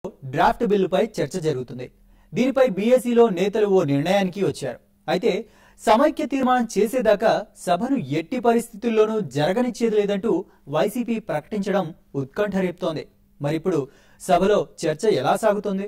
draft బిల్లుపై చర్చ జరుగుతుంది దీనిపై బీఎస్సీలో నేతలు ఓ నిర్ణయానికి వచ్చారు అయితే సమైక్య తీర్మానం చేసేదాకా సభను ఎట్టి పరిస్థితుల్లోనూ జరగనిచ్చేది లేదంటూ వైసీపీ ప్రకటించడం ఉత్కంఠ రేపుతోంది మరిప్పుడు సభలో చర్చ ఎలా సాగుతోంది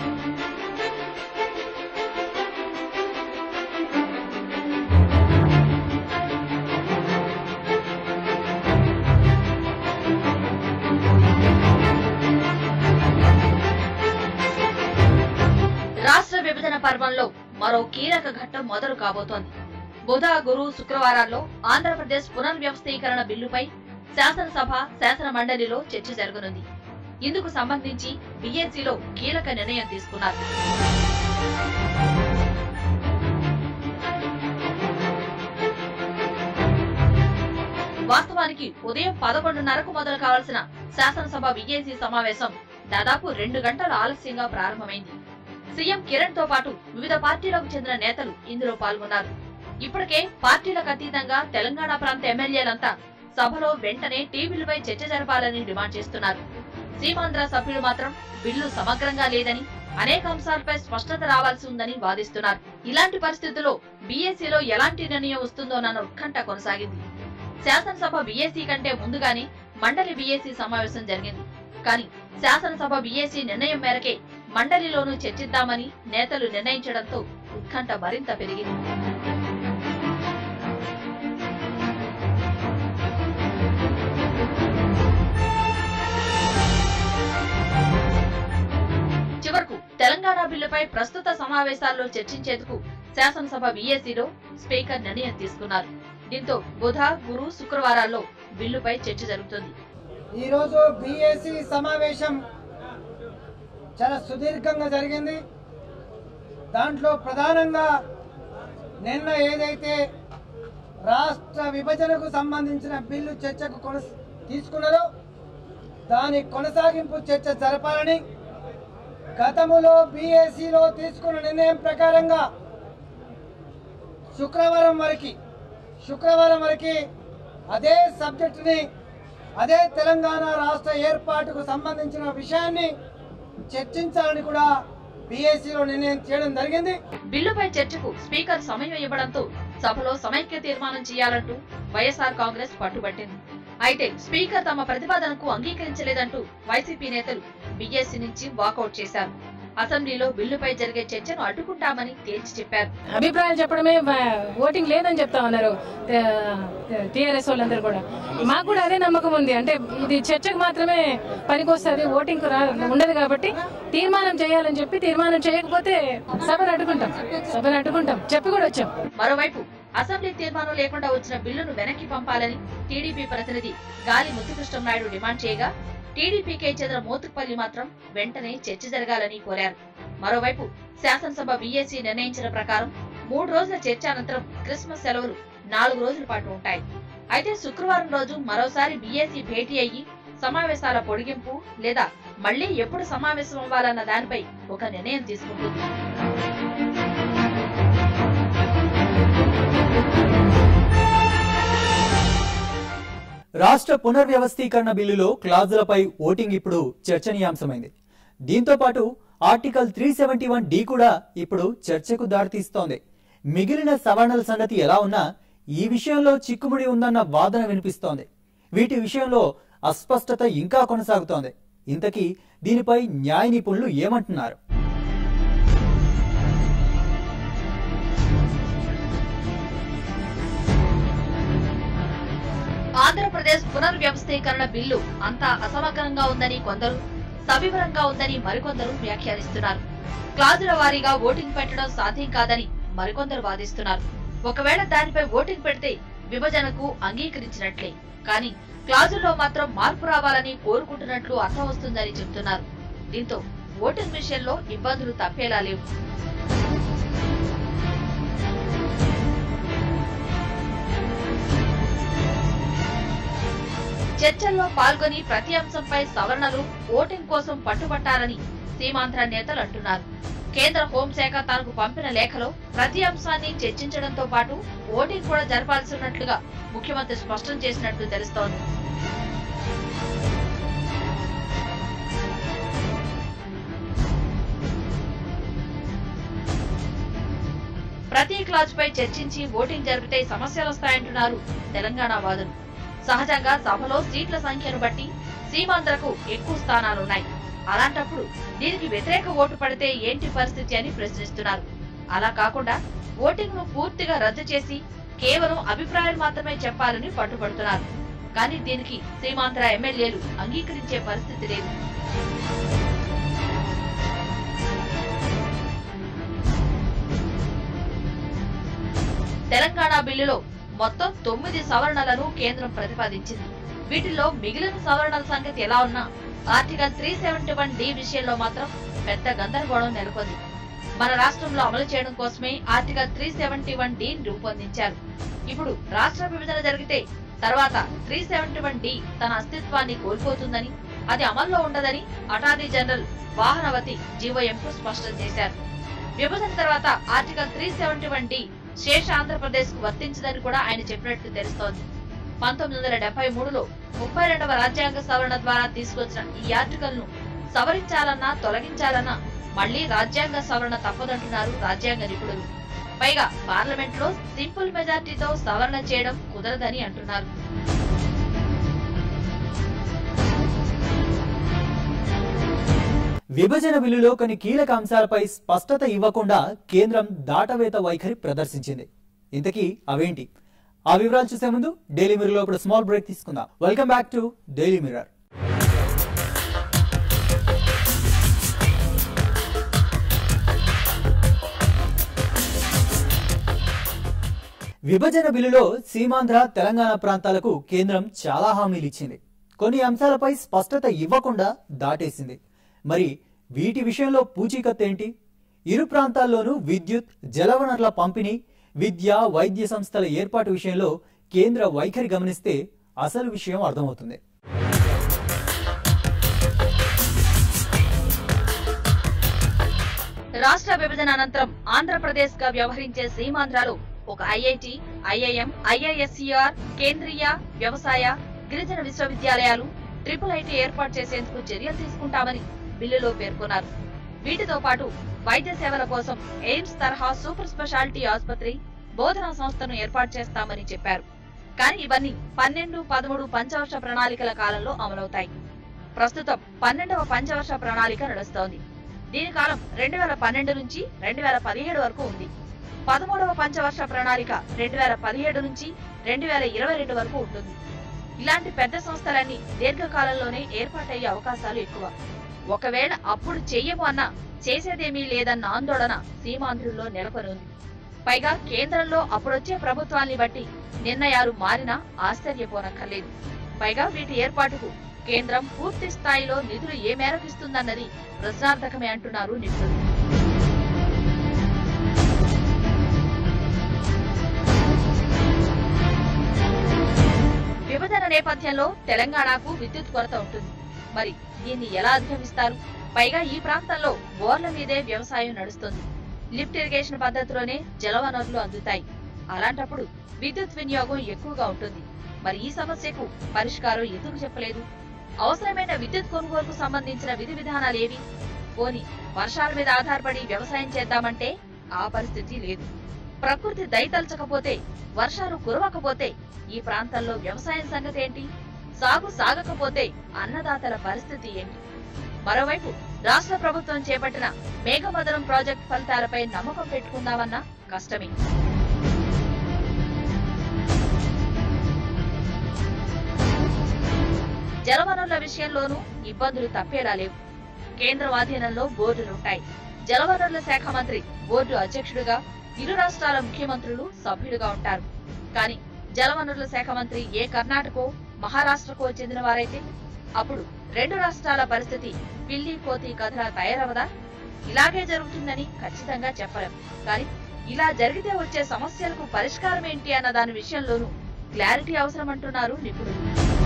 రాష్ట్ర విభజన పర్వంలో మరో కీలక ఘట్టం మొదలు కాబోతోంది బుధ గురు శుక్రవారాల్లో ఆంధ్రప్రదేశ్ పునర్వ్యవస్థీకరణ బిల్లుపై శాసనసభ శాసన మండలిలో చర్చ జరగనుంది ఇందుకు సంబంధించి బీఎస్సీలో కీలక నిర్ణయం తీసుకున్నారు వాస్తవానికి ఉదయం పదకొండున్నరకు మొదలు కావాల్సిన శాసనసభ బీఏసీ సమావేశం దాదాపు రెండు గంటల ఆలస్యంగా ప్రారంభమైంది సీఎం కిరణ్ తో పాటు వివిధ పార్టీలకు చెందిన నేతలు ఇందులో పాల్గొన్నారు ఇప్పటికే పార్టీలకు అతీతంగా తెలంగాణ ప్రాంత ఎమ్మెల్యేలంతా సభలో వెంటనే టీవీలపై చర్చ జరపాలని డిమాండ్ చేస్తున్నారు సీమాంధ్ర సభ్యులు మాత్రం బిల్లు సమగ్రంగా లేదని అనేక అంశాలపై స్పష్టత రావాల్సి ఉందని వాదిస్తున్నారు ఇలాంటి పరిస్థితుల్లో బీఎస్సీలో ఎలాంటి నిర్ణయం వస్తుందోనన్న ఉత్కంఠ కొనసాగింది శాసనసభ బీఎస్సీ కంటే ముందుగానే మండలి బీఎస్సీ సమావేశం జరిగింది కానీ శాసనసభ బీఎస్సీ నిర్ణయం మేరకే మండలిలోనూ చర్చిద్దామని నేతలు నిర్ణయించడంతో ఉత్కంఠ మరింత పెరిగింది చివరకు తెలంగాణ బిల్లుపై ప్రస్తుత సమావేశాల్లో చర్చించేందుకు శాసనసభ బీఎస్సీలో స్పీకర్ నిర్ణయం తీసుకున్నారు దీంతో బుధ గురు శుక్రవారాల్లో బిల్లుపై చర్చ జరుగుతుంది ఈరోజు బీఏసీ సమావేశం చాలా సుదీర్ఘంగా జరిగింది దాంట్లో ప్రధానంగా నిన్న ఏదైతే రాష్ట్ర విభజనకు సంబంధించిన బిల్లు చర్చకు కొన తీసుకున్నదో దాని కొనసాగింపు చర్చ జరపాలని గతములో బీఏసీలో తీసుకున్న నిర్ణయం ప్రకారంగా శుక్రవారం వరకు శుక్రవారం వరకు అదే సబ్జెక్టుని అదే తెలంగాణ రాష్ట్ర ఏర్పాటుకు సంబంధించిన విషయాన్ని చర్చించాలని కూడా బీఏసీలో నిర్ణయం చేయడం జరిగింది బిల్లుపై చర్చకు స్పీకర్ సమయం ఇవ్వడంతో సభలో సమైక్య తీర్మానం చేయాలంటూ వైఎస్ఆర్ కాంగ్రెస్ పట్టుబట్టింది అయితే స్పీకర్ తమ ప్రతిపాదనకు అంగీకరించలేదంటూ వైసీపీ నేతలు బీఎస్సీ నుంచి వాకౌట్ చేశారు అసెంబ్లీలో బిల్లుపై జరిగే చర్చను అడ్డుకుంటామని తేల్చి చెప్పారు అభిప్రాయాలు చెప్పడమే వ- ఓటింగ్ లేదని చెప్తా ఉన్నారు టీఆర్ఎస్ వాళ్ళందరూ కూడా మాకు కూడా అదే నమ్మకం ఉంది అంటే ఇది చర్చకు మాత్రమే పనికొస్తుంది ఓటింగ్ రా ఉండదు కాబట్టి తీర్మానం చేయాలని చెప్పి తీర్మానం చేయకపోతే సభను అడ్డుకుంటాం సభను అడ్డుకుంటాం చెప్పి కూడా వచ్చాం మరోవైపు అసెంబ్లీ తీర్మానం లేకుండా వచ్చిన బిల్లును వెనక్కి పంపాలని టీడీపీ ప్రతినిధి గాలి ముత్తుకృష్ణ నాయుడు డిమాండ్ చేయగా టీడీపీకే చెందిన మోతుపల్లి మాత్రం వెంటనే చర్చ జరగాలని కోరారు మరోవైపు శాసనసభ బీఎస్సీ నిర్ణయించిన ప్రకారం మూడు రోజుల చర్చ అనంతరం క్రిస్మస్ సెలవులు నాలుగు రోజుల పాటు ఉంటాయి అయితే శుక్రవారం రోజు మరోసారి బీఎస్సీ భేటీ అయ్యి సమావేశాల పొడిగింపు లేదా మళ్లీ ఎప్పుడు సమావేశం అవ్వాలన్న దానిపై ఒక నిర్ణయం తీసుకుంటుంది రాష్ట్ర పునర్వ్యవస్థీకరణ బిల్లులో క్లాజులపై ఓటింగ్ ఇప్పుడు చర్చనీయాంశమైంది దీంతో పాటు article three seventy one D కూడా ఇప్పుడు చర్చకు దారితీస్తోంది మిగిలిన సవరణల సంగతి ఎలా ఉన్నా ఈ విషయంలో చిక్కుముడి ఉందన్న వాదన వినిపిస్తోంది వీటి విషయంలో అస్పష్టత ఇంకా కొనసాగుతోంది ఇంతకీ దీనిపై న్యాయ నిపుణులు ఏమంటున్నారు ఆంధ్రప్రదేశ్ పునర్వ్యవస్థీకరణ బిల్లు అంతా అసమగ్రంగా ఉందని కొందరు సవివరంగా ఉందని మరికొందరు వ్యాఖ్యానిస్తున్నారు క్లాజుల వారీగా ఓటింగ్ పెట్టడం సాధ్యం కాదని మరికొందరు వాదిస్తున్నారు ఒకవేళ దానిపై ఓటింగ్ పెడితే విభజనకు అంగీకరించినట్లే కానీ క్లాజుల్లో మాత్రం మార్పు రావాలని కోరుకుంటున్నట్లు అర్థం వస్తుందని చెబుతున్నారు దీంతో ఓటింగ్ విషయంలో ఇబ్బందులు తప్పేలా లేవు చర్చల్లో పాల్గొని ప్రతి అంశంపై సవరణలు ఓటింగ్ కోసం పట్టుబట్టాలని సీమాంధ్ర నేతలు అంటున్నారు కేంద్ర హోంశాఖ తనకు పంపిన లేఖలో ప్రతి అంశాన్ని చర్చించడంతో పాటు ఓటింగ్ కూడా జరపాల్సి ఉన్నట్లుగా ముఖ్యమంత్రి స్పష్టం చేసినట్లు తెలుస్తోంది ప్రతి క్లాజ్ పై చర్చించి ఓటింగ్ జరిగితే సమస్యలు వస్తాయంటున్నారు తెలంగాణ వాదులు సహజంగా సభలో సీట్ల సంఖ్యను బట్టి సీమాంధ్రకు ఎక్కువ స్థానాలున్నాయి అలాంటప్పుడు దీనికి వ్యతిరేక ఓటు పడితే ఏంటి పరిస్థితి అని ప్రశ్నిస్తున్నారు అలా కాకుండా ఓటింగ్ ను పూర్తిగా రద్దు చేసి కేవలం అభిప్రాయాలు మాత్రమే చెప్పాలని పట్టుబడుతున్నారు కానీ దీనికి సీమాంధ్ర ఎమ్మెల్యేలు అంగీకరించే పరిస్థితి లేదు తెలంగాణ బిల్లులో మొత్తం తొమ్మిది సవరణలను కేంద్రం ప్రతిపాదించింది వీటిల్లో మిగిలిన సవరణల సంగతి ఎలా ఉన్నా article three seventy one D విషయంలో మాత్రం పెద్ద గందరగోళం నెలకొంది మన రాష్ట్రంలో అమలు చేయడం కోసమే article three seventy one D రూపొందించారు ఇప్పుడు రాష్ట్ర విభజన జరిగితే తర్వాత త్రీ సెవెంటీ వన్ డి తన అస్తిత్వాన్ని కోల్పోతుందని అది అమల్లో ఉండదని అటార్నీ జనరల్ వాహనవతి జీవోఎంకు స్పష్టం చేశారు విభజన తర్వాత article three seventy one D శేష ఆంధ్రప్రదేశ్ కు వర్తించదని కూడా ఆయన చెప్పినట్లు తెలుస్తోంది పంతొమ్మిది వందల డెబ్బై మూడులో ముప్పై రెండవ రాజ్యాంగ సవరణ ద్వారా తీసుకొచ్చిన ఈ ఆర్టికల్ ను సవరించాలన్నా తొలగించాలన్నా మళ్లీ రాజ్యాంగ సవరణ తప్పదంటున్నారు రాజ్యాంగ నిపుణులు పైగా పార్లమెంట్ లో సింపుల్ మెజార్టీతో సవరణ చేయడం కుదరదని అంటున్నారు విభజన బిల్లులో కొన్ని కీలక అంశాలపై స్పష్టత ఇవ్వకుండా కేంద్రం దాటవేత వైఖరి ప్రదర్శించింది ఇంతకీ అవేంటి ఆ వివరాలు చూసే ముందు డైలీ మిర్రర్ లో ఇప్పుడు స్మాల్ బ్రేక్ తీసుకుందాం welcome back to Daily Mirror విభజన బిల్లులో సీమాంధ్ర తెలంగాణ ప్రాంతాలకు కేంద్రం చాలా హామీలు ఇచ్చింది కొన్ని అంశాలపై స్పష్టత ఇవ్వకుండా దాటేసింది మరి వీటి విషయంలో పూచీకత్తు ఏంటి ఇరు ప్రాంతాల్లోనూ విద్యుత్ జలవనరుల పంపిణీ విద్య వైద్య సంస్థల ఏర్పాటు విషయంలో కేంద్ర వైఖరి గమనిస్తే అసలు విషయం అర్థమవుతుంది రాష్ట్ర విభజన అనంతరం ఆంధ్రప్రదేశ్ గా వ్యవహరించే సీమాంధ్రలో ఒక ఐఐటి ఐఐఎం ఐఐఎస్ఈఆర్ కేంద్రీయ వ్యవసాయ గిరిజన విశ్వవిద్యాలయాలు ట్రిపుల్ ఐటీ ఏర్పాటు చేసేందుకు చర్యలు తీసుకుంటామని బిల్లులో పేర్కొన్నారు వీటితో పాటు వైద్య సేవల కోసం ఎయిమ్స్ తరహా సూపర్ స్పెషాలిటీ ఆసుపత్రి బోధనా సంస్థను ఏర్పాటు చేస్తామని చెప్పారు కానీ ఇవన్నీ పన్నెండు పదమూడు పంచవర్ష ప్రణాళికల కాలంలో అమలవుతాయి ప్రస్తుతం పన్నెండవ పంచవర్ష ప్రణాళిక నడుస్తోంది దీని కాలం రెండు వేల పన్నెండు నుంచి రెండు వేల పదిహేడు వరకు ఉంది పదమూడవ పంచవర్ష ప్రణాళిక రెండు వేల పదిహేడు నుంచి రెండు వేల ఇరవై రెండు వరకు ఉంటుంది ఇలాంటి పెద్ద సంస్థలన్నీ దీర్ఘకాలంలోనే ఏర్పాటయ్యే అవకాశాలు ఎక్కువ ఒకవేళ అప్పుడు చెయ్యము అన్నా చేసేదేమీ లేదన్న ఆందోళన సీమాంధ్రుల్లో నెలకొని ఉంది పైగా కేంద్రంలో అప్పుడొచ్చే ప్రభుత్వాన్ని బట్టి నిర్ణయాలు మారినా ఆశ్చర్యపోనక్కర్లేదు పైగా వీటి ఏర్పాటుకు కేంద్రం పూర్తి స్థాయిలో నిధులు ఏ మేరకు ఇస్తుందన్నది ప్రశ్నార్థకమే అంటున్నారు నిపుణులు విభజన నేపథ్యంలో తెలంగాణకు విద్యుత్ కొరత ఉంటుంది మరి దీన్ని ఎలా అధిగమిస్తారు పైగా ఈ ప్రాంతంలో బోర్ల మీదే వ్యవసాయం నడుస్తుంది లిఫ్ట్ ఇరిగేషన్ పద్ధతిలోనే జలవనరులు అందుతాయి అలాంటప్పుడు విద్యుత్ వినియోగం ఎక్కువగా ఉంటుంది మరి ఈ సమస్యకు పరిష్కారం ఎందుకు చెప్పలేదు అవసరమైన విద్యుత్ కొనుగోలుకు సంబంధించిన విధి విధానాలు ఏవి పోని వర్షాల మీద ఆధారపడి వ్యవసాయం చేద్దామంటే ఆ పరిస్థితి లేదు ప్రకృతి దయతలచకపోతే వర్షాలు కురవకపోతే ఈ ప్రాంతంలో వ్యవసాయం సంగతి ఏంటి సాగు సాగకపోతే అన్నదాతల పరిస్థితి ఏంటి మరోవైపు రాష్ట్ర ప్రభుత్వం చేపట్టిన మేఘమదనం ప్రాజెక్టు ఫలితాలపై నమ్మకం పెట్టుకుందామన్నా కష్టమే జలవనరుల విషయంలోనూ ఇబ్బందులు తప్పేలా లేవు కేంద్రం ఆధీనంలో బోర్డులుంటాయి జలవనరుల శాఖ మంత్రి బోర్డు అధ్యక్షుడిగా ఇరు రాష్ట్రాల ముఖ్యమంత్రులు సభ్యులుగా ఉంటారు కానీ జలవనరుల శాఖ మంత్రి ఏ కర్ణాటకో మహారాష్ట్రకో చెందిన వారైతే అప్పుడు రెండు రాష్ట్రాల పరిస్థితి పిల్లి కోతి కథలా తయారవదా ఇలాగే జరుగుతుందని ఖచ్చితంగా చెప్పలేం కానీ ఇలా జరిగితే వచ్చే సమస్యలకు పరిష్కారం ఏంటి అన్న దాని విషయంలోనూ క్లారిటీ అవసరం అంటున్నారు నిపుణులు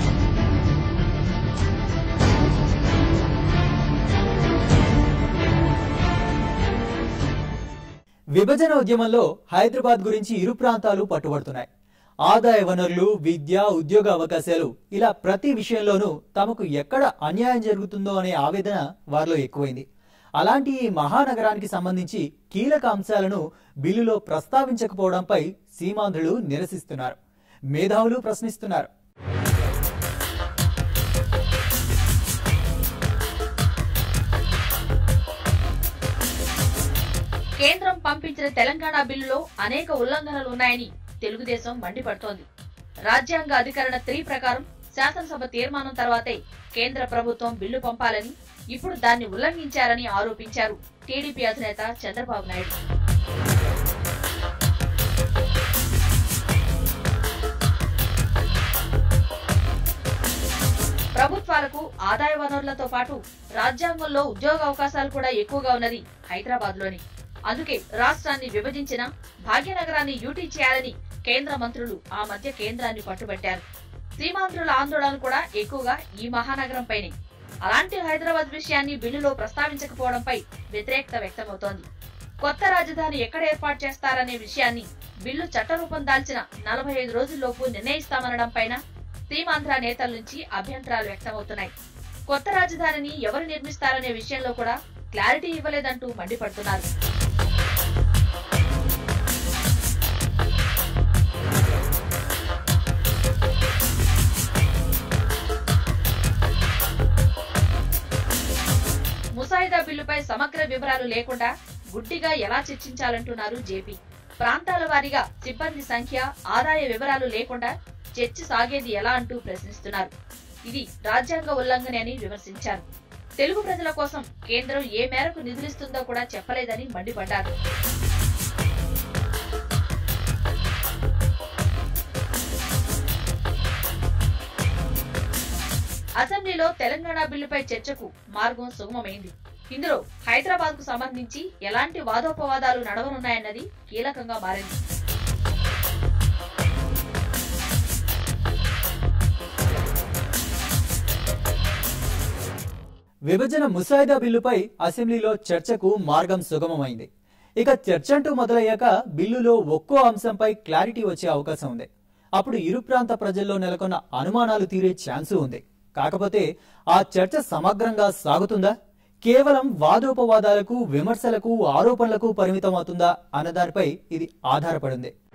విభజన ఉద్యమంలో హైదరాబాద్ గురించి ఇరు ప్రాంతాలు పట్టుబడుతున్నాయి ఆదాయ వనరులు విద్య ఉద్యోగ అవకాశాలు ఇలా ప్రతి విషయంలోనూ తమకు ఎక్కడ అన్యాయం జరుగుతుందో అనే ఆవేదన వారిలో ఎక్కువైంది అలాంటి ఈ మహానగరానికి సంబంధించి కీలక అంశాలను బిల్లులో ప్రస్తావించకపోవడంపై సీమాంధ్రులు నిరసిస్తున్నారు మేధావులు ప్రశ్నిస్తున్నారు కేంద్రం పంపించిన తెలంగాణ బిల్లులో అనేక ఉల్లంఘనలు ఉన్నాయని తెలుగుదేశం మండిపడుతోంది రాజ్యాంగ అధికరణ త్రీ ప్రకారం శాసనసభ తీర్మానం తర్వాతే కేంద్ర ప్రభుత్వం బిల్లు పంపాలని ఇప్పుడు దాన్ని ఉల్లంఘించారని ఆరోపించారు టీడీపీ అధినేత చంద్రబాబు నాయుడు ప్రభుత్వాలకు ఆదాయ వనరులతో పాటు రాజ్యాంగంలో ఉద్యోగ అవకాశాలు కూడా ఎక్కువగా ఉన్నది హైదరాబాద్ లోని అందుకే రాష్ట్రాన్ని విభజించిన భాగ్యనగరాన్ని యూటీ చేయాలని కేంద్ర మంత్రులు ఆ మధ్య కేంద్రాన్ని పట్టుబట్టారు సీమాంధ్రుల ఆందోళన కూడా ఎక్కువగా ఈ మహానగరంపైనే అలాంటి హైదరాబాద్ విషయాన్ని బిల్లులో ప్రస్తావించకపోవడంపై వ్యతిరేకత వ్యక్తమవుతోంది కొత్త రాజధాని ఎక్కడ ఏర్పాటు చేస్తారనే విషయాన్ని బిల్లు చట్టరూపం దాల్చిన నలభై ఐదు రోజుల్లోపు నిర్ణయిస్తామనడం పైన సీమాంధ్ర నేతల నుంచి అభ్యంతరాలు వ్యక్తమవుతున్నాయి కొత్త రాజధానిని ఎవరు నిర్మిస్తారనే విషయంలో కూడా క్లారిటీ ఇవ్వలేదంటూ మండిపడుతున్నారు ముసాయిదా బిల్లుపై సమగ్ర వివరాలు లేకుండా గుడ్డిగా ఎలా చర్చించాలంటున్నారు జేపీ ప్రాంతాల వారీగా సిబ్బంది సంఖ్య ఆదాయ వివరాలు లేకుండా చర్చ సాగేది ఎలా అంటూ ప్రశ్నిస్తున్నారు ఇది రాజ్యాంగ ఉల్లంఘన అని విమర్శించారు తెలుగు ప్రజల కోసం కేంద్రం ఏ మేరకు నిధులిస్తుందో కూడా చెప్పలేదని మండిపడ్డారు అసెంబ్లీలో తెలంగాణ బిల్లుపై చర్చకు మార్గం సుగమమైంది ఇందులో హైదరాబాద్ కు సంబంధించి ఎలాంటి వాదోపవాదాలు నడవనున్నాయన్నది కీలకంగా మారింది విభజన ముసాయిదా బిల్లుపై అసెంబ్లీలో చర్చకు మార్గం సుగమమైంది ఇక చర్చ అంటూ మొదలయ్యాక బిల్లులో ఒక్కో అంశంపై క్లారిటీ వచ్చే అవకాశం ఉంది అప్పుడు ఇరు ప్రాంత ప్రజల్లో నెలకొన్న అనుమానాలు తీరే ఛాన్సు ఉంది కాకపోతే ఆ చర్చ సమగ్రంగా సాగుతుందా కేవలం వాదోపవాదాలకు విమర్శలకు ఆరోపణలకు పరిమితం అవుతుందా అన్నదానిపై ఇది ఆధారపడింది